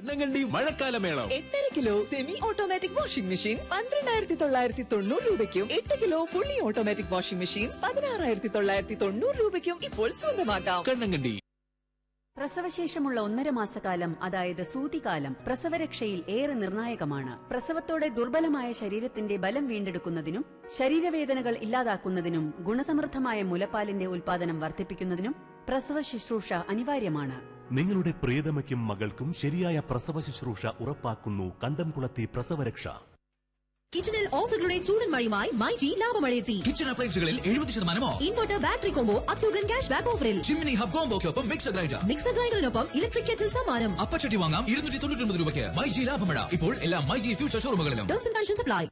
കണ്ണങ്കണ്ടി മഴക്കാലമേളം എട്ടര kilo semi automatic washing machine പന്ത്രണ്ടായിരത്തി തൊള്ളായിരത്തി തൊണ്ണൂറ് രൂപയ്ക്കും എട്ട് kilo fully automatic washing machine പതിനാറായിരത്തി തൊള്ളായിരത്തി തൊണ്ണൂറ് രൂപയ്ക്കും ഇപ്പോൾ സ്വന്തമാക്കാം കണ്ണങ്കണ്ടി പ്രസവശേഷമുള്ള ഒന്നര മാസക്കാലം അതായത് സൂതികാലം പ്രസവരക്ഷയിൽ ഏറെ നിർണായകമാണ് പ്രസവത്തോടെ ദുർബലമായ ശരീരത്തിന്റെ ബലം വീണ്ടെടുക്കുന്നതിനും ശരീരവേദനകൾ ഇല്ലാതാക്കുന്നതിനും ഗുണസമൃദ്ധമായ മുലപ്പാലിന്റെ ഉൽപാദനം വർദ്ധിപ്പിക്കുന്നതിനും പ്രസവ ശുശ്രൂഷ അനിവാര്യമാണ് നിങ്ങളുടെ പ്രിയതമയ്ക്കും മകൾക്കും ശരിയായ പ്രസവ ശുശ്രൂഷ ഉറപ്പാക്കുന്നു കണ്ടംകുളത്തി പ്രസവരക്ഷ കിച്ചണിൽ ഓഫറുകളുടെ ചൂടൻ മഴയുമായി മൈജി ലാഭമഴയെത്തി കിച്ചൺ അപ്ലയൻസുകളിൽ എഴുപത് ശതമാനമോ ഇൻവെർട്ടർ ബാറ്ററി കോംബോ അത്തുകൻ ക്യാഷ് ബാക്ക് ഓഫറിൽ ചിമ്മിനി ഹബ് കോംബോക്കൊപ്പം മിക്സർ ഗ്രൈൻഡർ മിക്സർ ഗ്രൈൻഡറിനൊപ്പം ഇലക്ട്രിക് കെറ്റിൽ സമ്മാനം അപ്പച്ചട്ടി വാങ്ങാം ഇരുന്നൂറ്റി തൊണ്ണൂറ്റി ഒമ്പത് രൂപയ്ക്ക് മൈ ജി ലാഭമഴ ഇപ്പോൾ എല്ലാ മൈ ജി ഫ്യൂച്ചർ ഷോറൂമുകളിലും ടേംസ് ആൻഡ് കണ്ടീഷൻസ് അപ്ലൈ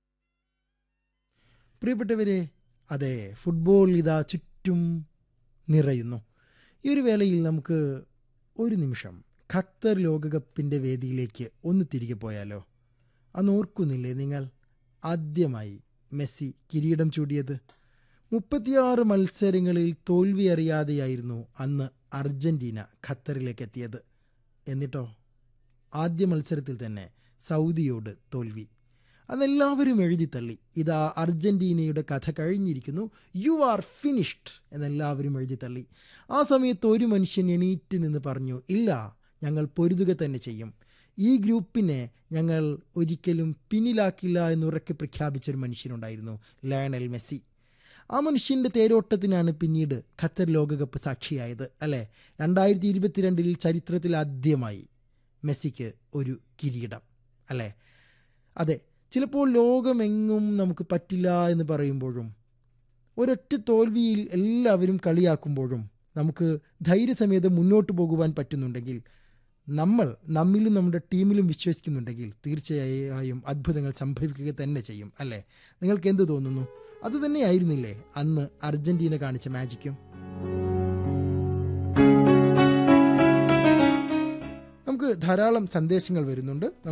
പ്രിയപ്പെട്ടവരെ അതെ ഫുട്ബോൾ ഇതാ ചുറ്റും നിറയുന്നു ഈ ഒരു വേളയിൽ നമുക്ക് ഒരു നിമിഷം ഖത്തർ ലോകകപ്പിൻ്റെ വേദിയിലേക്ക് ഒന്ന് തിരികെ പോയാലോ അന്ന് ഓർക്കുന്നില്ലേ നിങ്ങൾ ആദ്യമായി മെസ്സി കിരീടം ചൂടിയത് മുപ്പത്തിയാറ് മത്സരങ്ങളിൽ തോൽവി അറിയാതെയായിരുന്നു അന്ന് അർജന്റീന ഖത്തറിലേക്ക് എത്തിയത് എന്നിട്ടോ ആദ്യ മത്സരത്തിൽ തന്നെ സൗദിയോട് തോൽവി അന്നെല്ലാവരും എഴുതിത്തള്ളി ഇതാ അർജന്റീനയുടെ കഥ കഴിഞ്ഞിരിക്കുന്നു യു ആർ ഫിനിഷ്ഡ് എന്നെല്ലാവരും എഴുതിത്തള്ളി ആ സമയത്ത് ഒരു മനുഷ്യൻ എണീറ്റ് നിന്ന് പറഞ്ഞു ഇല്ല ഞങ്ങൾ പൊരുതുക തന്നെ ചെയ്യും ഈ ഗ്രൂപ്പിനെ ഞങ്ങൾ ഒരിക്കലും പിന്നിലാക്കില്ല എന്നുറക്കെ പ്രഖ്യാപിച്ചൊരു മനുഷ്യനുണ്ടായിരുന്നു ലയണൽ മെസ്സി ആ മനുഷ്യൻ്റെ തേരോട്ടത്തിനാണ് പിന്നീട് ഖത്തർ ലോകകപ്പ് സാക്ഷിയായത് അല്ലേ രണ്ടായിരത്തി ഇരുപത്തിരണ്ടിൽ ചരിത്രത്തിൽ ആദ്യമായി മെസ്സിക്ക് ഒരു കിരീടം അല്ലേ അതെ ചിലപ്പോൾ ലോകമെങ്ങും നമുക്ക് പറ്റില്ല എന്ന് പറയുമ്പോഴും ഒരൊറ്റ തോൽവിയിൽ എല്ലാവരും കളിയാക്കുമ്പോഴും നമുക്ക് ധൈര്യസമേതം മുന്നോട്ട് പോകുവാൻ പറ്റുന്നുണ്ടെങ്കിൽ നമ്മൾ നമ്മിലും നമ്മുടെ ടീമിലും വിശ്വസിക്കുന്നുണ്ടെങ്കിൽ തീർച്ചയായും അത്ഭുതങ്ങൾ സംഭവിക്കുക തന്നെ ചെയ്യും അല്ലേ നിങ്ങൾക്ക് എന്ത് തോന്നുന്നു അത് തന്നെയായിരുന്നില്ലേ അന്ന് അർജന്റീന കാണിച്ച മാജിക്കും നമുക്ക് ധാരാളം സന്ദേശങ്ങൾ വരുന്നുണ്ട്